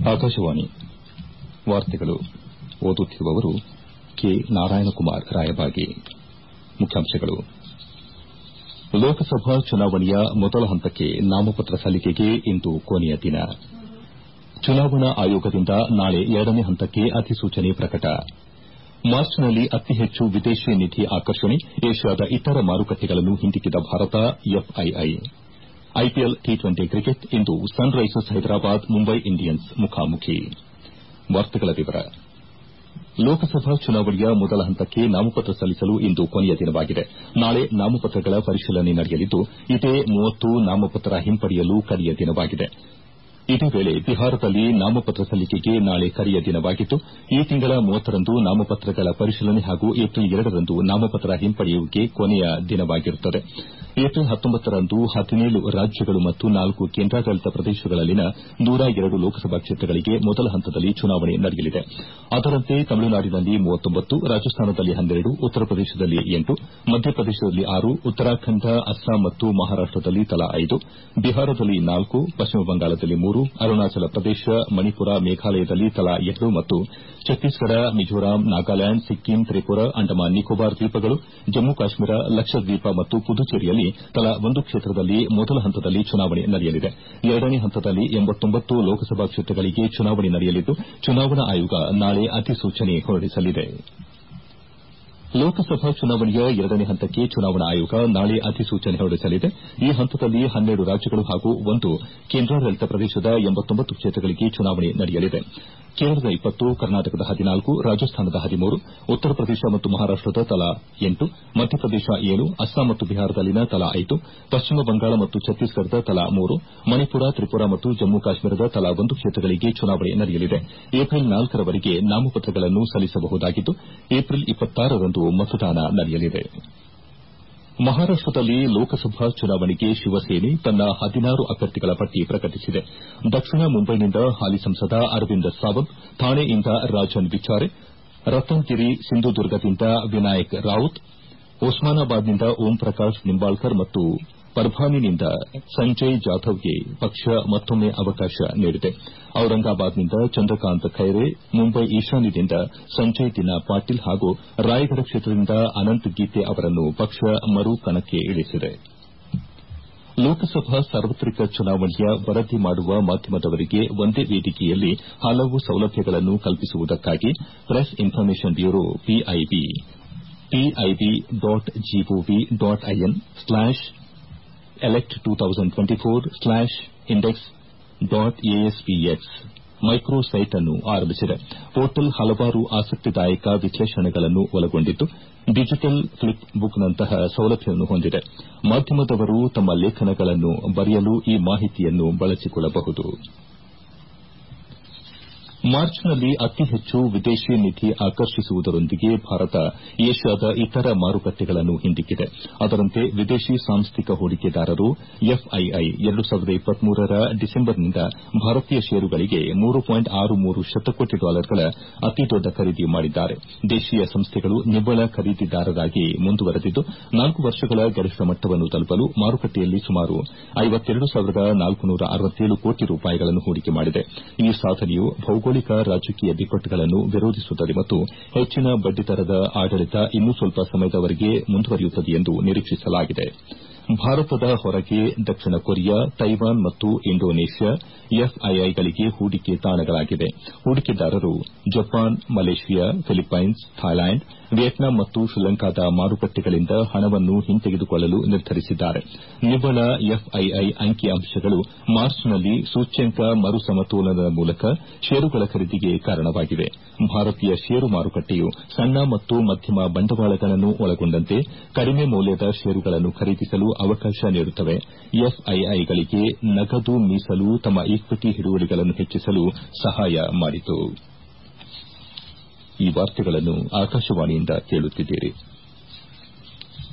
ಆಕಾಶವಾಣಿ ವಾರ್ತೆಗಳು ಓದುತ್ತಿರುವವರು ಕೆ ನಾರಾಯಣಕುಮಾರ್ ರಾಯಬಾಗಿ ಮುಖ್ಯಾಂಶಗಳು ಲೋಕಸಭಾ ಚುನಾವಣೆಯ ಮೊದಲ ಹಂತಕ್ಕೆ ನಾಮಪತ್ರ ಸಲ್ಲಿಕೆಗೆ ಇಂದು ಕೊನೆಯ ದಿನ ಚುನಾವಣಾ ಆಯೋಗದಿಂದ ನಾಳೆ ಎರಡನೇ ಹಂತಕ್ಕೆ ಅಧಿಸೂಚನೆ ಪ್ರಕಟ ಮಾರ್ಚ್ನಲ್ಲಿ ಅತಿ ಹೆಚ್ಚು ವಿದೇಶಿ ನಿಧಿ ಆಕರ್ಷಣೆ ಏಷ್ಯಾದ ಇತರ ಮಾರುಕಟ್ಟೆಗಳನ್ನು ಹಿಂದಿಕ್ಕಿದ ಭಾರತ FII IPL T twenty cricket ಇಂದು Sunrisers Hyderabad Mumbai Indians ಮುಖಾಮುಖಿ ಲೋಕಸಭಾ ಚುನಾವಣೆಯ ಮೊದಲ ಹಂತಕ್ಕೆ ನಾಮಪತ್ರ ಸಲ್ಲಿಸಲು ಇಂದು ಕೊನೆಯ ದಿನವಾಗಿದೆ ನಾಳೆ ನಾಮಪತ್ರಗಳ ಪರಿಶೀಲನೆ ನಡೆಯಲಿದ್ದು ಇದೇ ನಾಮಪತ್ರ ಹಿಂಪಡೆಯಲು ಕಡೆಯ ದಿನವಾಗಿದೆ ಇದೇ ವೇಳೆ ಬಿಹಾರದಲ್ಲಿ ನಾಮಪತ್ರ ಸಲ್ಲಿಕೆಗೆ ನಾಳೆ ಕಡೆಯ ದಿನವಾಗಿದ್ದು ಈ ತಿಂಗಳ ರಂದು ನಾಮಪತ್ರಗಳ ಪರಿಶೀಲನೆ ಹಾಗೂ ಏಪ್ರಿಲ್ ಎರಡರಂದು ನಾಮಪತ್ರ ಹಿಂಪಡೆಯುವಿಕೆ ಕೊನೆಯ ದಿನವಾಗಿರುತ್ತದೆ ಏಪ್ರಿಲ್ ರಂದು ಹದಿನೇಳು ರಾಜ್ಯಗಳು ಮತ್ತು ನಾಲ್ಕು ಕೇಂದ್ರಾಡಳಿತ ಪ್ರದೇಶಗಳಲ್ಲಿನ ನೂರ ಎರಡು ಲೋಕಸಭಾ ಕ್ಷೇತ್ರಗಳಿಗೆ ಮೊದಲ ಹಂತದಲ್ಲಿ ಚುನಾವಣೆ ನಡೆಯಲಿದೆ ಅದರಂತೆ ತಮಿಳುನಾಡಿನಲ್ಲಿ ರಾಜಸ್ಥಾನದಲ್ಲಿ ಹನ್ನೆರಡು ಉತ್ತರ ಪ್ರದೇಶದಲ್ಲಿ ಎಂಟು ಮಧ್ಯಪ್ರದೇಶದಲ್ಲಿ ಆರು ಉತ್ತರಾಖಂಡ ಅಸ್ಸಾಂ ಮತ್ತು ಮಹಾರಾಷ್ಟದಲ್ಲಿ ತಲಾ ಐದು ಬಿಹಾರದಲ್ಲಿ ನಾಲ್ಕು ಪಶ್ಚಿಮ ಬಂಗಾಳದಲ್ಲಿ ಮೂರು ಅರುಣಾಚಲ ಪ್ರದೇಶ ಮಣಿಪುರ ಮೇಘಾಲಯದಲ್ಲಿ ತಲಾ ಎರಡು ಮತ್ತು ಛತ್ತೀಸ್ಗಢ ಮಿಜೋರಾಂ ನಾಗಾಲ್ಯಾಂಡ್ ಸಿಕ್ಕಿಂ ತ್ರಿಪುರಾ ಅಂಡಮಾನ್ ನಿಕೋಬಾರ್ ದ್ವೀಪಗಳು ಜಮ್ಮು ಕಾಶ್ಮೀರ ಲಕ್ಷದ್ವೀಪ ಮತ್ತು ಪುದುಚೇರಿಯಲ್ಲಿ ತಲಾ ಒಂದು ಕ್ಷೇತ್ರದಲ್ಲಿ ಮೊದಲ ಹಂತದಲ್ಲಿ ಚುನಾವಣೆ ನಡೆಯಲಿದೆ ಎರಡನೇ ಹಂತದಲ್ಲಿ ಲೋಕಸಭಾ ಕ್ಷೇತ್ರಗಳಿಗೆ ಚುನಾವಣೆ ನಡೆಯಲಿದ್ದು ಚುನಾವಣಾ ಆಯೋಗ ನಾಳೆ ಅಧಿಸೂಚನೆ ಹೊರಡಿಸಲಿದೆ ಲೋಕಸಭಾ ಚುನಾವಣೆಯ ಎರಡನೇ ಹಂತಕ್ಕೆ ಚುನಾವಣಾ ಆಯೋಗ ನಾಳೆ ಅಧಿಸೂಚನೆ ಹೊರಡಿಸಲಿದೆ ಈ ಹಂತದಲ್ಲಿ ಹನ್ನೆರಡು ರಾಜ್ಯಗಳು ಹಾಗೂ ಒಂದು ಕೇಂದ್ರಾಡಳಿತ ಪ್ರದೇಶದ ಕ್ಷೇತ್ರಗಳಿಗೆ ಚುನಾವಣೆ ನಡೆಯಲಿದೆ ಕೇರಳದ ಇಪ್ಪತ್ತು ಕರ್ನಾಟಕದ ಹದಿನಾಲ್ಕು ರಾಜಸ್ಥಾನದ ಹದಿಮೂರು ಉತ್ತರ ಪ್ರದೇಶ ಮತ್ತು ಮಹಾರಾಷ್ಟದ ತಲಾ ಎಂಟು ಮಧ್ಯಪ್ರದೇಶ ಏಳು ಅಸ್ಸಾಂ ಮತ್ತು ಬಿಹಾರದಲ್ಲಿನ ತಲಾ ಐದು ಪಶ್ಚಿಮ ಬಂಗಾಳ ಮತ್ತು ಛತ್ತೀಸ್ಗಢದ ತಲಾ ಮೂರು ಮಣಿಪುರ ತ್ರಿಪುರಾ ಮತ್ತು ಜಮ್ಮು ಕಾಶ್ಮೀರದ ತಲಾ ಒಂದು ಕ್ಷೇತ್ರಗಳಿಗೆ ಚುನಾವಣೆ ನಡೆಯಲಿದೆ ಏಪ್ರಿಲ್ ನಾಲ್ಕರವರೆಗೆ ನಾಮಪತ್ರಗಳನ್ನು ಸಲ್ಲಿಸಬಹುದಾಗಿದ್ದು ಏಪ್ರಿಲ್ ರಂದು ಮತದಾನ ನಡೆಯಲಿದೆ ಮಹಾರಾಷ್ಟದಲ್ಲಿ ಲೋಕಸಭಾ ಚುನಾವಣೆಗೆ ಶಿವಸೇನೆ ತನ್ನ ಹದಿನಾರು ಅಭ್ಯರ್ಥಿಗಳ ಪಟ್ಟಿ ಪ್ರಕಟಿಸಿದೆ ದಕ್ಷಿಣ ಮುಂಬೈನಿಂದ ಹಾಲಿ ಸಂಸದ ಅರವಿಂದ್ ಸಾವಂತ್ ಥಾಣೆಯಿಂದ ರಾಜನ್ ವಿಚಾರೆ ರತನ್ಗಿರಿ ಸಿಂಧುದುರ್ಗದಿಂದ ವಿನಾಯಕ್ ರಾउತ್ ಒಸ್ಮಾನಾಬಾದ್ನಿಂದ ಓಂ ಪ್ರಕಾಶ್ ನಿಂಬಾಳ್ಕರ್ ಮತ್ತು ಪರ್ಭಾನಿನಿಂದ ಸಂಜಯ್ ಜಾಧವ್ಗೆ ಪಕ್ಷ ಮತ್ತೊಮ್ಮೆ ಅವಕಾಶ ನೀಡಿದೆ ಔರಂಗಾಬಾದ್ನಿಂದ ಚಂದ್ರಕಾಂತ್ ಖೈರೆ ಮುಂಬೈ ಈಶಾನ್ಯದಿಂದ ಸಂಜಯ್ ದಿನಾ ಪಾಟೀಲ್ ಹಾಗೂ ರಾಯಗಢ ಕ್ಷೇತ್ರದಿಂದ ಅನಂತ್ ಗೀತೆ ಅವರನ್ನು ಪಕ್ಷ ಮರು ಕಣಕ್ಕೆ ಇಳಿಸಿದೆ ಲೋಕಸಭಾ ಸಾರ್ವತ್ರಿಕ ಚುನಾವಣೆಯ ವರದಿ ಮಾಡುವ ಮಾಧ್ಯಮದವರಿಗೆ ಒಂದೇ ವೇದಿಕೆಯಲ್ಲಿ ಹಲವು ಸೌಲಭ್ಯಗಳನ್ನು ಕಲ್ಪಿಸುವುದಕ್ಕಾಗಿ press information bureau PIB PIB dot GOV dot IN slash elect slash index dot ASPX micro site ಅನ್ನು ಆರಂಭಿಸಿದೆ ಪೋರ್ಟಲ್ ಹಲವಾರು ಆಸಕ್ತಿದಾಯಕ ವಿಶ್ಲೇಷಣೆಗಳನ್ನು ಒಳಗೊಂಡಿದ್ದು ಡಿಜಿಟಲ್ ಫ್ಲಿಪ್ ಬುಕ್ನಂತಹ ಸೌಲಭ್ಯವನ್ನು ಹೊಂದಿದೆ ಮಾಧ್ಯಮದವರು ತಮ್ಮ ಲೇಖನಗಳನ್ನು ಬರೆಯಲು ಈ ಮಾಹಿತಿಯನ್ನು ಬಳಸಿಕೊಳ್ಳಬಹುದು ಮಾರ್ಚ್ನಲ್ಲಿ ಅತಿ ಹೆಚ್ಚು ವಿದೇಶಿ ನಿಧಿ ಆಕರ್ಷಿಸುವುದರೊಂದಿಗೆ ಭಾರತ ಏಷ್ಯಾದ ಇತರ ಮಾರುಕಟ್ಟೆಗಳನ್ನು ಹಿಂದಿಕ್ಕಿದೆ ಅದರಂತೆ ವಿದೇಶಿ ಸಾಂಸ್ಥಿಕ ಹೂಡಿಕೆದಾರರು ಎಫ್ಐಐ ರ ಡಿಸೆಂಬರ್ನಿಂದ ಭಾರತೀಯ ಷೇರುಗಳಿಗೆ ಮೂರು ಪಾಯಿಂಟ್ ಆರು ಮೂರು ಶತಕೋಟಿ ಡಾಲರ್ಗಳ ಅತಿದೊಡ್ಡ ಖರೀದಿ ಮಾಡಿದ್ದಾರೆ ದೇಶೀಯ ಸಂಸ್ಥೆಗಳು ನಿವ್ವಳ ಖರೀದಿದಾರರಾಗಿ ಮುಂದುವರೆದಿದ್ದು ನಾಲ್ಕು ವರ್ಷಗಳ ಗರಿಷ್ಠ ಮಟ್ಟವನ್ನು ತಲುಪಲು ಮಾರುಕಟ್ಟೆಯಲ್ಲಿ ಸುಮಾರು ಕೋಟಿ ರೂಪಾಯಿಗಳನ್ನು ಹೂಡಿಕೆ ಮಾಡಿದೆ ಈ ಸಾಧನೆಯು ಭೌಗೋಳಿಕ ರಾಜಕೀಯ ಬಿಕ್ಕಟ್ಟುಗಳನ್ನು ವಿರೋಧಿಸುತ್ತದೆ ಮತ್ತು ಹೆಚ್ಚಿನ ಬಡ್ಡಿದರದ ಆಡಳಿತ ಇನ್ನೂ ಸ್ವಲ್ಪ ಸಮಯದವರೆಗೆ ಮುಂದುವರಿಯುತ್ತದೆ ಎಂದು ನಿರೀಕ್ಷಿಸಲಾಗಿದೆ ಭಾರತದ ಹೊರಗೆ ದಕ್ಷಿಣ ಕೊರಿಯಾ ತೈವಾನ್ ಮತ್ತು ಇಂಡೋನೇಷ್ಯಾ ಎಫ್ಐಐಗಳಿಗೆ ಹೂಡಿಕೆ ತಾಣಗಳಾಗಿವೆ ಹೂಡಿಕೆದಾರರು Japan Malaysia Philippines Thailand Vietnam ಮತ್ತು ಶ್ರೀಲಂಕಾದ ಮಾರುಕಟ್ಟೆಗಳಿಂದ ಹಣವನ್ನು ಹಿಂತೆಗೆದುಕೊಳ್ಳಲು ನಿರ್ಧರಿಸಿದ್ದಾರೆ ನಿವ್ವಳ ಎಫ್ಐಐ ಅಂಕಿ ಅಂಶಗಳು ಮಾರ್ಚ್ನಲ್ಲಿ ಸೂಚ್ಯಂಕ ಮರು ಸಮತೋಲನದ ಮೂಲಕ ಷೇರುಗಳ ಖರೀದಿಗೆ ಕಾರಣವಾಗಿವೆ ಭಾರತೀಯ ಷೇರು ಮಾರುಕಟ್ಟೆಯು ಸಣ್ಣ ಮತ್ತು ಮಧ್ಯಮ ಬಂಡವಾಳಗಳನ್ನು ಒಳಗೊಂಡಂತೆ ಕಡಿಮೆ ಮೌಲ್ಯದ ಷೇರುಗಳನ್ನು ಖರೀದಿಸಲು ಅವಕಾಶ ನೀಡುತ್ತವೆ ಎಫ್ಐಐಗಳಿಗೆ ನಗದು ಮೀಸಲು ತಮ್ಮ ಈಕ್ವಿಟಿ ಹಿಡುವಳಿಗಳನ್ನು ಹೆಚ್ಚಿಸಲು ಸಹಾಯ ಮಾಡಿತು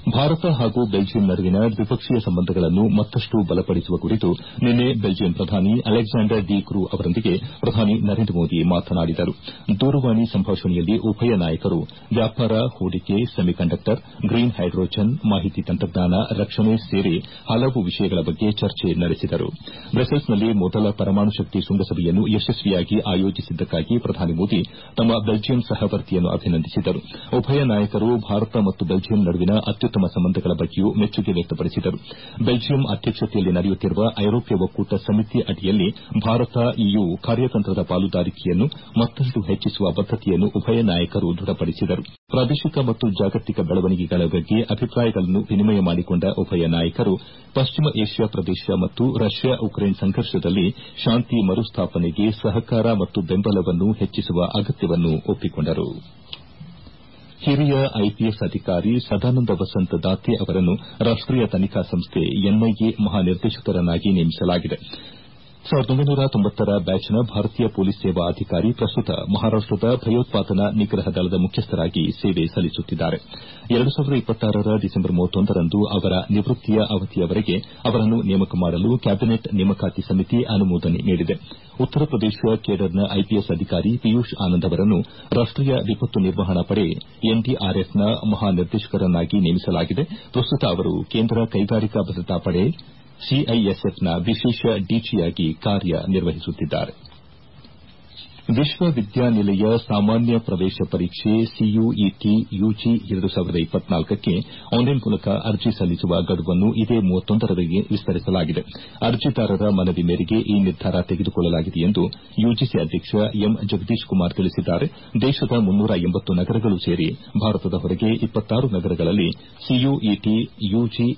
ಭಾರತ ಹಾಗೂ ಬೆಲ್ಜಿಯಂ ನಡುವಿನ ದ್ವಿಪಕ್ಷೀಯ ಸಂಬಂಧಗಳನ್ನು ಮತ್ತಷ್ಟು ಬಲಪಡಿಸುವ ಕುರಿತು ನಿನ್ನೆ ಬೆಲ್ಜಿಯಂ ಪ್ರಧಾನಿ ಅಲೆಕ್ಸಾಂಡರ್ ಡಿ ಕ್ರೂ ಅವರೊಂದಿಗೆ ಪ್ರಧಾನಿ ನರೇಂದ್ರ ಮೋದಿ ಮಾತನಾಡಿದರು ದೂರವಾಣಿ ಸಂಭಾಷಣೆಯಲ್ಲಿ ಉಭಯ ನಾಯಕರು ವ್ಯಾಪಾರ ಹೂಡಿಕೆ ಸೆಮಿಕಂಡಕ್ಟರ್ ಗ್ರೀನ್ ಹೈಡ್ರೋಜನ್ ಮಾಹಿತಿ ತಂತ್ರಜ್ಞಾನ ರಕ್ಷಣೆ ಸೇರಿ ಹಲವು ವಿಷಯಗಳ ಬಗ್ಗೆ ಚರ್ಚೆ ನಡೆಸಿದರು ಬ್ರಸೆಲ್ಸ್ನಲ್ಲಿ ಮೊದಲ ಪರಮಾಣು ಶಕ್ತಿ ಶೃಂಗಸಭೆಯನ್ನು ಯಶಸ್ವಿಯಾಗಿ ಆಯೋಜಿಸಿದ್ದಕ್ಕಾಗಿ ಪ್ರಧಾನಿ ಮೋದಿ ತಮ್ಮ ಬೆಲ್ಜಿಯಂ ಸಹವರ್ತಿಯನ್ನು ಅಭಿನಂದಿಸಿದರು ಉಭಯ ನಾಯಕರು ಭಾರತ ಮತ್ತು ಬೆಲ್ಜಿಯಂ ನಡುವಿನ ಅತ್ಯುತ್ತಮ ಸಂಬಂಧಗಳ ಬಗ್ಗೆಯೂ ಮೆಚ್ಚುಗೆ ವ್ಯಕ್ತಪಡಿಸಿದರು ಬೆಲ್ಜಿಯಂ ಅಧ್ಯಕ್ಷತೆಯಲ್ಲಿ ನಡೆಯುತ್ತಿರುವ ಐರೋಪ್ಯ ಒಕ್ಕೂಟ ಸಮಿತಿ ಅಡಿಯಲ್ಲಿ ಭಾರತ ಇಯು ಕಾರ್ಯತಂತ್ರದ ಪಾಲುದಾರಿಕೆಯನ್ನು ಮತ್ತಷ್ಟು ಹೆಚ್ಚಿಸುವ ಬದ್ದತೆಯನ್ನು ಉಭಯ ನಾಯಕರು ದೃಢಪಡಿಸಿದರು ಪ್ರಾದೇಶಿಕ ಮತ್ತು ಜಾಗತಿಕ ಬೆಳವಣಿಗೆಗಳ ಬಗ್ಗೆ ಅಭಿಪ್ರಾಯಗಳನ್ನು ವಿನಿಮಯ ಮಾಡಿಕೊಂಡ ಉಭಯ ನಾಯಕರು ಪಶ್ಚಿಮ ಏಷ್ಯಾ ಪ್ರದೇಶ ಮತ್ತು ರಷ್ಯಾ ಉಕ್ರೇನ್ ಸಂಘರ್ಷದಲ್ಲಿ ಶಾಂತಿ ಮರುಸ್ಥಾಪನೆಗೆ ಸಹಕಾರ ಮತ್ತು ಬೆಂಬಲವನ್ನು ಹೆಚ್ಚಿಸುವ ಅಗತ್ಯವನ್ನು ಒಪ್ಪಿಕೊಂಡರು ಹಿರಿಯ ಐಪಿಎಸ್ ಅಧಿಕಾರಿ ಸದಾನಂದ ವಸಂತ್ ದಾತೆ ಅವರನ್ನು ರಾಷ್ಟೀಯ ತನಿಖಾ ಸಂಸ್ಥೆ ಎನ್ಐಎ ಮಹಾನಿರ್ದೇಶಕರನ್ನಾಗಿ ನೇಮಿಸಲಾಗಿದೆ ರ ಬ್ಯಾಚ್ನ ಭಾರತೀಯ ಪೊಲೀಸ್ ಸೇವಾ ಅಧಿಕಾರಿ ಪ್ರಸ್ತುತ ಮಹಾರಾಷ್ಟದ ಭಯೋತ್ಪಾದನಾ ನಿಗ್ರಹ ದಳದ ಮುಖ್ಯಸ್ಥರಾಗಿ ಸೇವೆ ಸಲ್ಲಿಸುತ್ತಿದ್ದಾರೆ ರ ಡಿಸೆಂಬರ್ ರಂದು ಅವರ ನಿವೃತ್ತಿಯ ಅವಧಿಯವರೆಗೆ ಅವರನ್ನು ನೇಮಕ ಮಾಡಲು ಕ್ಯಾಬಿನೆಟ್ ನೇಮಕಾತಿ ಸಮಿತಿ ಅನುಮೋದನೆ ನೀಡಿದೆ ಉತ್ತರ ಪ್ರದೇಶ ಕೇಡರ್ನ ಐಪಿಎಸ್ ಅಧಿಕಾರಿ ಪಿಯೂಷ್ ಆನಂದ್ ಅವರನ್ನು ರಾಷ್ಟೀಯ ವಿಪತ್ತು ನಿರ್ವಹಣಾ ಪಡೆ ಎನ್ಡಿಆರ್ಎಫ್ನ ಮಹಾನಿರ್ದೇಶಕರನ್ನಾಗಿ ನೇಮಿಸಲಾಗಿದೆ ಪ್ರಸ್ತುತ ಅವರು ಕೇಂದ್ರ ಕೈಗಾರಿಕಾ ಭದ್ರತಾ ಪಡೆ ಸಿಐಎಸ್ಎಫ್ನ ವಿಶೇಷ ಡಿಜಿಯಾಗಿ ಕಾರ್ಯನಿರ್ವಹಿಸುತ್ತಿದ್ದಾರೆ ವಿಶ್ವವಿದ್ಯಾನಿಲಯ ಸಾಮಾನ್ಯ ಪ್ರವೇಶ ಪರೀಕ್ಷೆ ಸಿಯುಇಟಿ ಯುಜಿ ಕ್ಕೆ ಆನ್ಲೈನ್ ಮೂಲಕ ಅರ್ಜಿ ಸಲ್ಲಿಸುವ ಗಡುವನ್ನು ಇದೇ ರವರೆಗೆ ವಿಸ್ತರಿಸಲಾಗಿದೆ ಅರ್ಜಿದಾರರ ಮನವಿ ಮೇರೆಗೆ ಈ ನಿರ್ಧಾರ ತೆಗೆದುಕೊಳ್ಳಲಾಗಿದೆ ಎಂದು ಯುಜಿಸಿ ಅಧ್ಯಕ್ಷ ಎಂ ಜಗದೀಶ್ ಕುಮಾರ್ ತಿಳಿಸಿದ್ದಾರೆ ದೇಶದ ನಗರಗಳು ಸೇರಿ ಭಾರತದ ಹೊರಗೆ ನಗರಗಳಲ್ಲಿ ಸಿಯುಇಟಿ ಯುಜಿ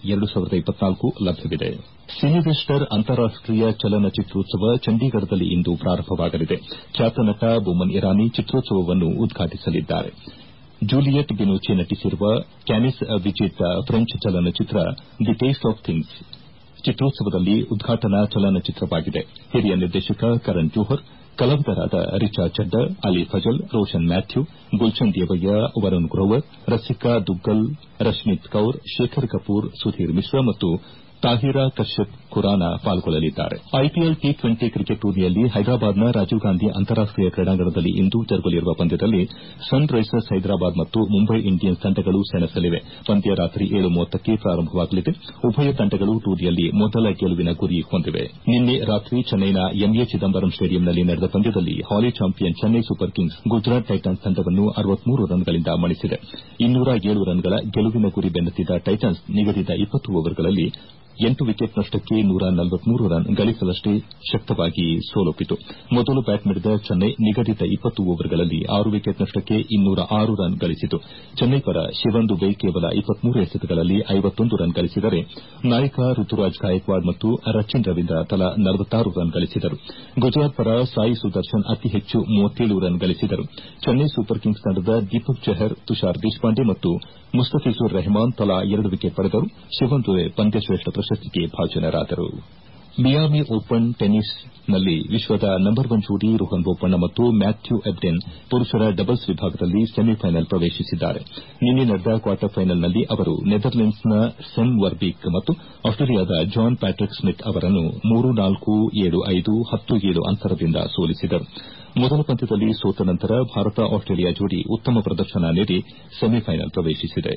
ಲಭ್ಯವಿದೆ ಸಿನಿವೆಸ್ಟರ್ ಅಂತಾರಾಷ್ಟೀಯ ಚಲನಚಿತ್ರೋತ್ಸವ ಚಂಡೀಗಢದಲ್ಲಿ ಇಂದು ಪ್ರಾರಂಭವಾಗಲಿದೆ ಖ್ಯಾತ ನಟ ಬೊಮನ್ ಇರಾನಿ ಚಿತ್ರೋತ್ಸವವನ್ನು ಉದ್ಘಾಟಿಸಲಿದ್ದಾರೆ ಜೂಲಿಯಟ್ ಬಿನೋಚೆ ನಟಿಸಿರುವ ಕ್ಯಾನಿಸ್ ವಿಜೇತ ಫ್ರೆಂಚ್ ಚಲನಚಿತ್ರ ದಿ ಟೇಸ್ಟ್ ಆಫ್ ಥಿಂಗ್ಸ್ ಚಿತ್ರೋತ್ಸವದಲ್ಲಿ ಉದ್ಘಾಟನಾ ಚಲನಚಿತ್ರವಾಗಿದೆ ಹಿರಿಯ ನಿರ್ದೇಶಕ ಕರಣ್ ಜೋಹರ್ ಕಲಾವಿದರಾದ ರಿಚಾ ಚಡ್ಡಾ ಅಲಿ ಫಜಲ್ ರೋಷನ್ ಮ್ಯಾಥ್ಯೂ ಗುಲ್ಶನ್ ದೇವಯ್ಯ ವರುಣ್ ಗ್ರೋವರ್ ರಸಿಕಾ ದುಗ್ಗಲ್ ರಶ್ಮಿತ್ ಕೌರ್ ಶೇಖರ್ ಕಪೂರ್ ಸುಧೀರ್ ಮಿಶ್ರಾ ಮತ್ತು ತಾಹಿರಾ ಕಶ್ಯಪ್ ಖುರಾನ ಪಾಲ್ಗೊಳ್ಳಲಿದ್ದಾರೆ ಐಪಿಎಲ್ ಟಿ ಟ್ವೆಂಟಿ ಕ್ರಿಕೆಟ್ ಟೂರ್ನಿಯಲ್ಲಿ ಹೈದರಾಬಾದ್ನ ರಾಜೀವ್ ಗಾಂಧಿ ಅಂತಾರಾಷ್ಟೀಯ ಕ್ರೀಡಾಂಗಣದಲ್ಲಿ ಇಂದು ಜರುಗಲಿರುವ ಪಂದ್ಯದಲ್ಲಿ ಸನ್ ರೈಸರ್ಸ್ ಹೈದರಾಬಾದ್ ಮತ್ತು ಮುಂಬೈ ಇಂಡಿಯನ್ಸ್ ತಂಡಗಳು ಸೆಣಸಲಿವೆ ಪಂದ್ಯ ರಾತ್ರಿ ಕ್ಕೆ ಪ್ರಾರಂಭವಾಗಲಿದೆ ಉಭಯ ತಂಡಗಳು ಟೂರ್ನಿಯಲ್ಲಿ ಮೊದಲ ಗೆಲುವಿನ ಗುರಿ ಹೊಂದಿವೆ ನಿನ್ನೆ ರಾತ್ರಿ ಚೆನ್ನೈನ ಎಂಎ ಚಿದಂಬರಂ ಸ್ಟೇಡಿಯಂನಲ್ಲಿ ನಡೆದ ಪಂದ್ಯದಲ್ಲಿ ಹಾಲಿ champion Chennai super kings Gujarat titans ತಂಡವನ್ನು ರನ್ಗಳಿಂದ ಮಣಿಸಿದೆ ರನ್ಗಳ ಗೆಲುವಿನ ಗುರಿ ಬೆನ್ನತ್ತಿದ ಟೈಟನ್ಸ್ ನಿಗದಿತ ಓವರ್ಗಳಲ್ಲಿ ಎಂಟು ವಿಕೆಟ್ ನಷ್ಟಕ್ಕೆ ರನ್ ಗಳಿಸಲಷ್ಟೇ ಶಕ್ತವಾಗಿ ಸೋಲೊಪ್ಪಿತು ಮೊದಲು ಬ್ಯಾಟ್ ಮಾಡಿದ ಚೆನ್ನೈ ನಿಗದಿತ ಓವರ್ಗಳಲ್ಲಿ ಆರು ವಿಕೆಟ್ ನಷ್ಟಕ್ಕೆ ರನ್ ಗಳಿಸಿತು ಚೆನ್ನೈ ಪರ ಶಿವನ್ ದುಬೆ ಕೇವಲ ಎಸೆತಗಳಲ್ಲಿ ರನ್ ಗಳಿಸಿದರೆ ನಾಯಕ ಋತುರಾಜ್ ಗಾಯಕ್ವಾಡ್ ಮತ್ತು ರಚಿನ್ ರವೀಂದ್ರ ತಲಾ ರನ್ ಗಳಿಸಿದರು ಗುಜರಾತ್ ಪರ ಸಾಯಿ ಸುದರ್ಶನ್ ಅತಿ ಹೆಚ್ಚು ರನ್ ಗಳಿಸಿದರು ಚೆನ್ನೈ ಸೂಪರ್ ಕಿಂಗ್ಸ್ ತಂಡದ ದೀಪಕ್ ಚಹರ್ ತುಷಾರ್ ದೇಶಪಾಂಡೆ ಮತ್ತು ಮುಸ್ತಫಿಜುರ್ ರೆಹಮಾನ್ ತಲಾ ಎರಡು ವಿಕೆಟ್ ಪಡೆದರು ಶಿವನ್ ದುಬೆ ಪಂದ್ಯಶ್ರೇಷ್ಠ ಪ್ರಶಸ್ತಿಗೆ ಭಾಜನರಾದರು ಮಿಯಾಮಿ ಓಪನ್ ಟೆನಿಸ್ನಲ್ಲಿ ವಿಶ್ವದ ನಂಬರ್ ಒನ್ ಜೋಡಿ ರೋಹನ್ ಬೋಪಣ್ಣ ಮತ್ತು ಮ್ಯಾಥ್ಯೂ ಎಬ್ಡೆನ್ ಪುರುಷರ ಡಬಲ್ಸ್ ವಿಭಾಗದಲ್ಲಿ ಸೆಮಿಫೈನಲ್ ಪ್ರವೇಶಿಸಿದ್ದಾರೆ ನಿನ್ನೆ ನಡೆದ ಕ್ವಾರ್ಟರ್ ಫೈನಲ್ನಲ್ಲಿ ಅವರು ನೆದರ್ಲೆಂಡ್ಸ್ನ ಸೆಮ್ ವರ್ಬೀಕ್ ಮತ್ತು ಆಸ್ಟೇಲಿಯಾದ ಜಾನ್ ಪ್ಯಾಟ್ರಿಕ್ ಸ್ಮಿತ್ ಅವರನ್ನು ಮೂರು ನಾಲ್ಕು ಏಳು ಐದು ಹತ್ತು ಏಳು ಅಂತರದಿಂದ ಸೋಲಿಸಿದರು ಮೊದಲ ಪಂದ್ಯದಲ್ಲಿ ಸೋತ ನಂತರ ಭಾರತ ಆಸ್ಟೇಲಿಯಾ ಜೋಡಿ ಉತ್ತಮ ಪ್ರದರ್ಶನ ನೀಡಿ ಸೆಮಿಫೈನಲ್ ಪ್ರವೇಶಿಸಿದೆ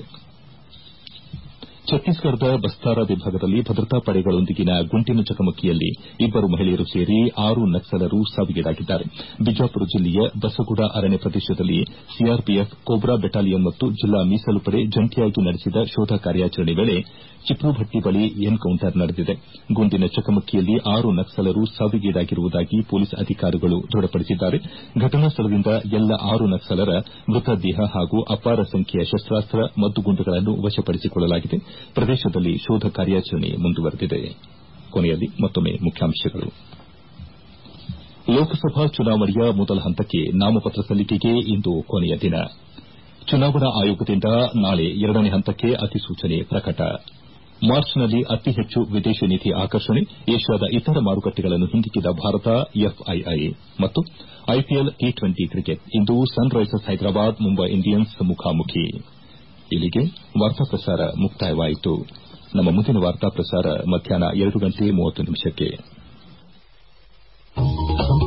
ಛತ್ತೀಸ್ಗಢದ ಬಸ್ತಾರ ವಿಭಾಗದಲ್ಲಿ ಭದ್ರತಾ ಪಡೆಗಳೊಂದಿಗಿನ ಗುಂಡಿನ ಚಕಮಕಿಯಲ್ಲಿ ಇಬ್ಬರು ಮಹಿಳೆಯರು ಸೇರಿ ಆರು ನಕ್ಸಲರು ಸಾವಿಗೀಡಾಗಿದ್ದಾರೆ ಬಿಜಾಪುರ ಜಿಲ್ಲೆಯ ಬಸಗುಡ ಅರಣ್ಯ ಪ್ರದೇಶದಲ್ಲಿ ಸಿಆರ್ಪಿಎಫ್ ಕೋಬ್ರಾ ಬೆಟಾಲಿಯನ್ ಮತ್ತು ಜಿಲ್ಲಾ ಮೀಸಲು ಪಡೆ ಜಂಟಿಯಾಗಿ ನಡೆಸಿದ ಶೋಧ ಕಾರ್ಯಾಚರಣೆ ವೇಳೆ ಚಿಪ್ರುಭಟ್ಟಿ ಬಳಿ ಎನ್ಕೌಂಟರ್ ನಡೆದಿದೆ ಗುಂಡಿನ ಚಕಮಕಿಯಲ್ಲಿ ಆರು ನಕ್ಸಲರು ಸಾವಿಗೀಡಾಗಿರುವುದಾಗಿ ಪೊಲೀಸ್ ಅಧಿಕಾರಿಗಳು ದೃಢಪಡಿಸಿದ್ದಾರೆ ಘಟನಾ ಸ್ಥಳದಿಂದ ಎಲ್ಲ ಆರು ನಕ್ಸಲರ ಮೃತದೇಹ ಹಾಗೂ ಅಪಾರ ಸಂಖ್ಯೆಯ ಶಸ್ತಾಸ್ತ್ರ ಮದ್ದುಗುಂಡುಗಳನ್ನು ವಶಪಡಿಸಿಕೊಳ್ಳಲಾಗಿದೆ ಪ್ರದೇಶದಲ್ಲಿ ಶೋಧ ಕಾರ್ಯಾಚರಣೆ ಮುಂದುವರೆದಿದೆ ಕೊನೆಯಲ್ಲಿ ಮತ್ತೊಮ್ಮೆ ಮುಖ್ಯಾಂಶಗಳು ಲೋಕಸಭಾ ಚುನಾವಣೆಯ ಮೊದಲ ಹಂತಕ್ಕೆ ನಾಮಪತ್ರ ಸಲ್ಲಿಕೆಗೆ ಇಂದು ಕೊನೆಯ ದಿನ ಚುನಾವಣಾ ಆಯೋಗದಿಂದ ನಾಳೆ ಎರಡನೇ ಹಂತಕ್ಕೆ ಅಧಿಸೂಚನೆ ಪ್ರಕಟ ಮಾರ್ಚ್ನಲ್ಲಿ ಅತಿ ಹೆಚ್ಚು ವಿದೇಶಿ ನಿಧಿ ಆಕರ್ಷಣೆ ಏಷ್ಯಾದ ಇತರ ಮಾರುಕಟ್ಟೆಗಳನ್ನು ಹಿಂದಿಕ್ಕಿದ ಭಾರತ ಎಫ್ಐಐ ಮತ್ತು ಐಪಿಎಲ್ ಟಿ ಟ್ವೆಂಟಿ ಕ್ರಿಕೆಟ್ ಇಂದು Sunrisers Hyderabad Mumbai Indians ಮುಖಾಮುಖಿ ಇಲ್ಲಿಗೆ ವಾರ್ತಾ ಪ್ರಸಾರ ಮುಕ್ತಾಯವಾಯಿತು ನಮ್ಮ ಮುಂದಿನ ವಾರ್ತಾ ಪ್ರಸಾರ ಮಧ್ಯಾಹ್ನ ಎರಡು ಗಂಟೆ ಮೂವತ್ತು ನಿಮಿಷಕ್ಕೆ